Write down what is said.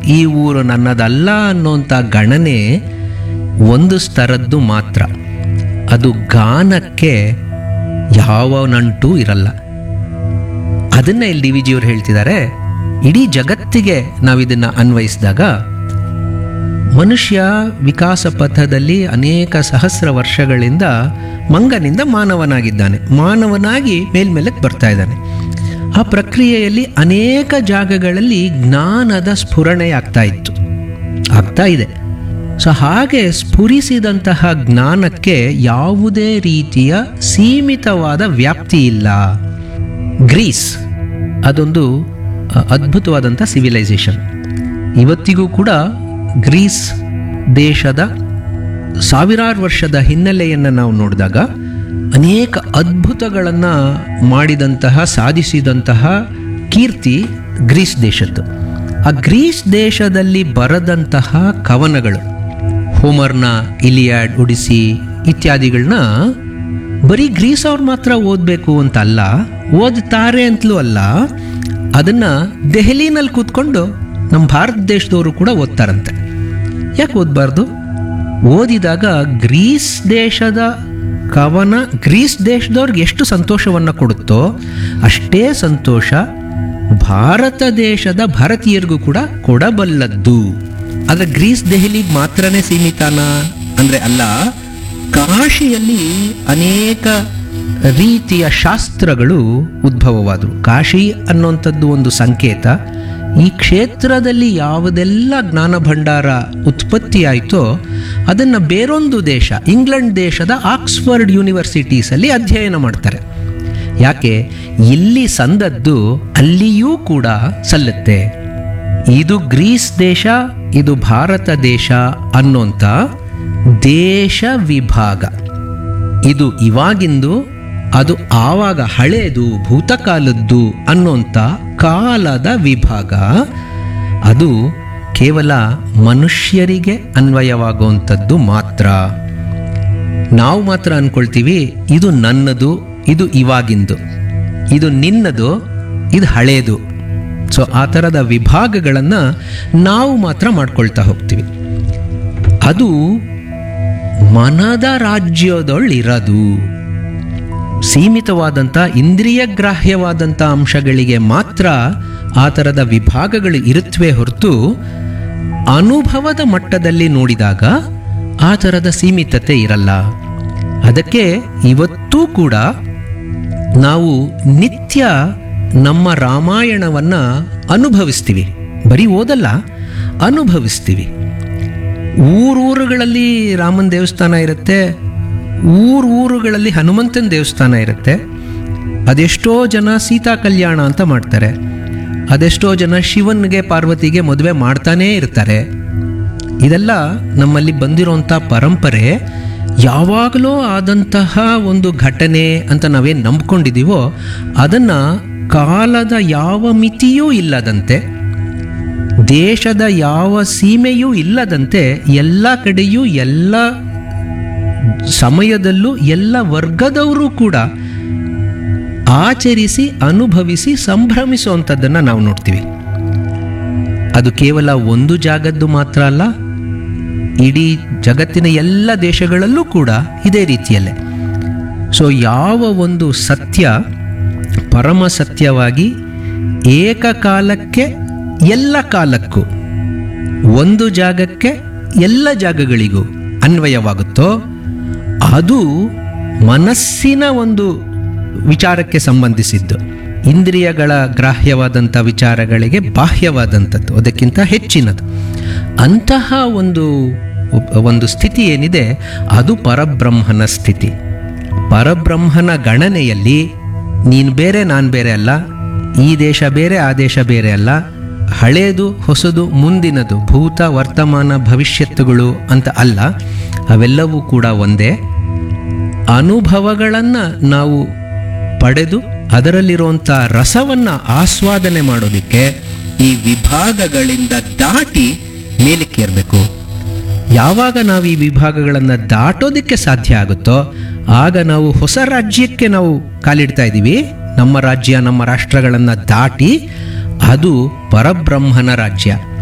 ಈ ಊರು ನನ್ನದಲ್ಲ ಅನ್ನೋಂಥ ಗಣನೆ ಒಂದು ಸ್ತರದ್ದು ಮಾತ್ರ ಅದು ಗಾನಕ್ಕೆ ಯಾವ ನಂಟು ಇರಲ್ಲ ಅದನ್ನ ಇಲ್ಲಿ ಡಿ ವಿ ಜಿಯವರು ಹೇಳ್ತಿದ್ದಾರೆ ಇಡೀ ಜಗತ್ತಿಗೆ ನಾವಿದನ್ನು ಅನ್ವಯಿಸಿದಾಗ ಮನುಷ್ಯ ವಿಕಾಸ ಪಥದಲ್ಲಿ ಅನೇಕ ಸಹಸ್ರ ವರ್ಷಗಳಿಂದ ಮಂಗನಿಂದ ಮಾನವನಾಗಿದ್ದಾನೆ ಮಾನವನಾಗಿ ಮೇಲ್ಮೇಲಕ್ಕೆ ಬರ್ತಾ ಇದ್ದಾನೆ ಆ ಪ್ರಕ್ರಿಯೆಯಲ್ಲಿ ಅನೇಕ ಜಾಗಗಳಲ್ಲಿ ಜ್ಞಾನದ ಸ್ಫುರಣೆ ಆಗ್ತಾ ಇತ್ತು ಆಗ್ತಾ ಇದೆ ಸೊ ಹಾಗೆ ಸ್ಫುರಿಸಿದಂತಹ ಜ್ಞಾನಕ್ಕೆ ಯಾವುದೇ ರೀತಿಯ ಸೀಮಿತವಾದ ವ್ಯಾಪ್ತಿ ಇಲ್ಲ ಗ್ರೀಸ್ ಅದೊಂದು ಅ, ಅದ್ಭುತವಾದಂಥ ಸಿವಿಲೈಸೇಷನ್ ಇವತ್ತಿಗೂ ಕೂಡ ಗ್ರೀಸ್ ದೇಶದ ಸಾವಿರಾರು ವರ್ಷದ ಹಿನ್ನೆಲೆಯನ್ನು ನಾವು ನೋಡಿದಾಗ ಅನೇಕ ಅದ್ಭುತಗಳನ್ನು ಮಾಡಿದಂತಹ ಸಾಧಿಸಿದಂತಹ ಕೀರ್ತಿ ಗ್ರೀಸ್ ದೇಶದ್ದು ಆ ಗ್ರೀಸ್ ದೇಶದಲ್ಲಿ ಬರದಂತಹ ಕವನಗಳು ಹೋಮರ್ನ ಇಲಿಯಾಡ್ ಒಡಿಸಿ ಇತ್ಯಾದಿಗಳನ್ನ ಬರೀ ಗ್ರೀಸ್ ಅವ್ರು ಮಾತ್ರ ಓದಬೇಕು ಅಂತ ಅಲ್ಲ ಓದ್ತಾರೆ ಅಂತಲೂ ಅಲ್ಲ ಅದನ್ನು ದೆಹಲಿನಲ್ಲಿ ಕೂತ್ಕೊಂಡು ನಮ್ಮ ಭಾರತ ದೇಶದವರು ಕೂಡ ಓದ್ತಾರಂತೆ ಯಾಕೆ ಓದಬಾರ್ದು ಓದಿದಾಗ ಗ್ರೀಸ್ ದೇಶದ ಕವನ ಗ್ರೀಸ್ ದೇಶದವ್ರಿಗೆ ಎಷ್ಟು ಸಂತೋಷವನ್ನು ಕೊಡುತ್ತೋ ಅಷ್ಟೇ ಸಂತೋಷ ಭಾರತ ದೇಶದ ಭಾರತೀಯರಿಗೂ ಕೂಡ ಕೊಡಬಲ್ಲದ್ದು ಆದರೆ ಗ್ರೀಸ್ ದೆಹಲಿಗೆ ಮಾತ್ರನೇ ಸೀಮಿತನ ಅಂದರೆ ಅಲ್ಲ ಕಾಶಿಯಲ್ಲಿ ಅನೇಕ ರೀತಿಯ ಶಾಸ್ತ್ರಗಳು ಉದ್ಭವವಾದವು ಕಾಶಿ ಅನ್ನುವಂಥದ್ದು ಒಂದು ಸಂಕೇತ ಈ ಕ್ಷೇತ್ರದಲ್ಲಿ ಯಾವುದೆಲ್ಲ ಜ್ಞಾನ ಭಂಡಾರ ಉತ್ಪತ್ತಿಯಾಯಿತೋ ಅದನ್ನು ಬೇರೊಂದು ದೇಶ ಇಂಗ್ಲೆಂಡ್ ದೇಶದ ಆಕ್ಸ್ಫರ್ಡ್ ಯೂನಿವರ್ಸಿಟೀಸಲ್ಲಿ ಅಧ್ಯಯನ ಮಾಡ್ತಾರೆ ಯಾಕೆ ಇಲ್ಲಿ ಸಂದದ್ದು ಅಲ್ಲಿಯೂ ಕೂಡ ಸಲ್ಲುತ್ತೆ ಇದು ಗ್ರೀಸ್ ದೇಶ ಇದು ಭಾರತ ದೇಶ ಅನ್ನೋಂಥ ದೇಶ ವಿಭಾಗ ಇದು ಇವಾಗಿಂದು ಅದು ಆವಾಗ ಹಳೇದು ಭೂತಕಾಲದ್ದು ಅನ್ನೋಂಥ ಕಾಲದ ವಿಭಾಗ ಅದು ಕೇವಲ ಮನುಷ್ಯರಿಗೆ ಅನ್ವಯವಾಗುವಂಥದ್ದು ಮಾತ್ರ ನಾವು ಮಾತ್ರ ಅನ್ಕೊಳ್ತೀವಿ ಇದು ನನ್ನದು ಇದು ಇವಾಗಿಂದು ಇದು ನಿನ್ನದು ಇದು ಹಳೇದು ಸೊ ಆ ಥರದ ವಿಭಾಗಗಳನ್ನು ನಾವು ಮಾತ್ರ ಮಾಡ್ಕೊಳ್ತಾ ಹೋಗ್ತೀವಿ ಅದು ಮನದ ರಾಜ್ಯದೊಳ್ಳಿರದು ಸೀಮಿತವಾದಂಥ ಇಂದ್ರಿಯ ಗ್ರಾಹ್ಯವಾದಂಥ ಅಂಶಗಳಿಗೆ ಮಾತ್ರ ಆ ಥರದ ವಿಭಾಗಗಳು ಇರುತ್ತವೆ ಹೊರತು ಅನುಭವದ ಮಟ್ಟದಲ್ಲಿ ನೋಡಿದಾಗ ಆ ಥರದ ಸೀಮಿತತೆ ಇರಲ್ಲ ಅದಕ್ಕೆ ಇವತ್ತೂ ಕೂಡ ನಾವು ನಿತ್ಯ ನಮ್ಮ ರಾಮಾಯಣವನ್ನು ಅನುಭವಿಸ್ತೀವಿ ಬರೀ ಓದಲ್ಲ ಅನುಭವಿಸ್ತೀವಿ ಊರೂರುಗಳಲ್ಲಿ ರಾಮನ ದೇವಸ್ಥಾನ ಇರುತ್ತೆ ಊರು ಊರುಗಳಲ್ಲಿ ಹನುಮಂತನ ದೇವಸ್ಥಾನ ಇರುತ್ತೆ ಅದೆಷ್ಟೋ ಜನ ಸೀತಾ ಕಲ್ಯಾಣ ಅಂತ ಮಾಡ್ತಾರೆ ಅದೆಷ್ಟೋ ಜನ ಶಿವನ್ಗೆ ಪಾರ್ವತಿಗೆ ಮದುವೆ ಮಾಡ್ತಾನೇ ಇರ್ತಾರೆ ಇದೆಲ್ಲ ನಮ್ಮಲ್ಲಿ ಬಂದಿರೋಂಥ ಪರಂಪರೆ ಯಾವಾಗಲೂ ಆದಂತಹ ಒಂದು ಘಟನೆ ಅಂತ ನಾವೇನು ನಂಬ್ಕೊಂಡಿದ್ದೀವೋ ಅದನ್ನು ಕಾಲದ ಯಾವ ಮಿತಿಯೂ ಇಲ್ಲದಂತೆ ದೇಶದ ಯಾವ ಸೀಮೆಯೂ ಇಲ್ಲದಂತೆ ಎಲ್ಲ ಕಡೆಯೂ ಎಲ್ಲ ಸಮಯದಲ್ಲೂ ಎಲ್ಲ ವರ್ಗದವರು ಕೂಡ ಆಚರಿಸಿ ಅನುಭವಿಸಿ ಸಂಭ್ರಮಿಸುವಂಥದ್ದನ್ನು ನಾವು ನೋಡ್ತೀವಿ ಅದು ಕೇವಲ ಒಂದು ಜಾಗದ್ದು ಮಾತ್ರ ಅಲ್ಲ ಇಡೀ ಜಗತ್ತಿನ ಎಲ್ಲ ದೇಶಗಳಲ್ಲೂ ಕೂಡ ಇದೇ ರೀತಿಯಲ್ಲೇ ಸೊ ಯಾವ ಒಂದು ಸತ್ಯ ಪರಮ ಸತ್ಯವಾಗಿ ಏಕಕಾಲಕ್ಕೆ ಎಲ್ಲ ಕಾಲಕ್ಕೂ ಒಂದು ಜಾಗಕ್ಕೆ ಎಲ್ಲ ಜಾಗಗಳಿಗೂ ಅನ್ವಯವಾಗುತ್ತೋ ಅದು ಮನಸ್ಸಿನ ಒಂದು ವಿಚಾರಕ್ಕೆ ಸಂಬಂಧಿಸಿದ್ದು ಇಂದ್ರಿಯಗಳ ಗ್ರಾಹ್ಯವಾದಂಥ ವಿಚಾರಗಳಿಗೆ ಬಾಹ್ಯವಾದಂಥದ್ದು ಅದಕ್ಕಿಂತ ಹೆಚ್ಚಿನದು ಅಂತಹ ಒಂದು ಒಂದು ಸ್ಥಿತಿ ಏನಿದೆ ಅದು ಪರಬ್ರಹ್ಮನ ಸ್ಥಿತಿ ಪರಬ್ರಹ್ಮನ ಗಣನೆಯಲ್ಲಿ ನೀನು ಬೇರೆ ನಾನು ಬೇರೆ ಅಲ್ಲ ಈ ದೇಶ ಬೇರೆ ಆ ದೇಶ ಬೇರೆ ಅಲ್ಲ ಹಳೇದು ಹೊಸದು ಮುಂದಿನದು ಭೂತ ವರ್ತಮಾನ ಭವಿಷ್ಯತ್ತುಗಳು ಅಂತ ಅಲ್ಲ ಅವೆಲ್ಲವೂ ಕೂಡ ಒಂದೇ ಅನುಭವಗಳನ್ನು ನಾವು ಪಡೆದು ಅದರಲ್ಲಿರುವಂಥ ರಸವನ್ನು ಆಸ್ವಾದನೆ ಮಾಡೋದಕ್ಕೆ ಈ ವಿಭಾಗಗಳಿಂದ ದಾಟಿ ಮೇಲಕ್ಕೆ ಇರಬೇಕು ಯಾವಾಗ ನಾವು ಈ ವಿಭಾಗಗಳನ್ನು ದಾಟೋದಕ್ಕೆ ಸಾಧ್ಯ ಆಗುತ್ತೋ ಆಗ ನಾವು ಹೊಸ ರಾಜ್ಯಕ್ಕೆ ನಾವು ಕಾಲಿಡ್ತಾ ಇದ್ದೀವಿ ನಮ್ಮ ರಾಜ್ಯ ನಮ್ಮ ರಾಷ್ಟ್ರಗಳನ್ನು ದಾಟಿ ಅದು ಪರಬ್ರಹ್ಮನ ರಾಜ್ಯ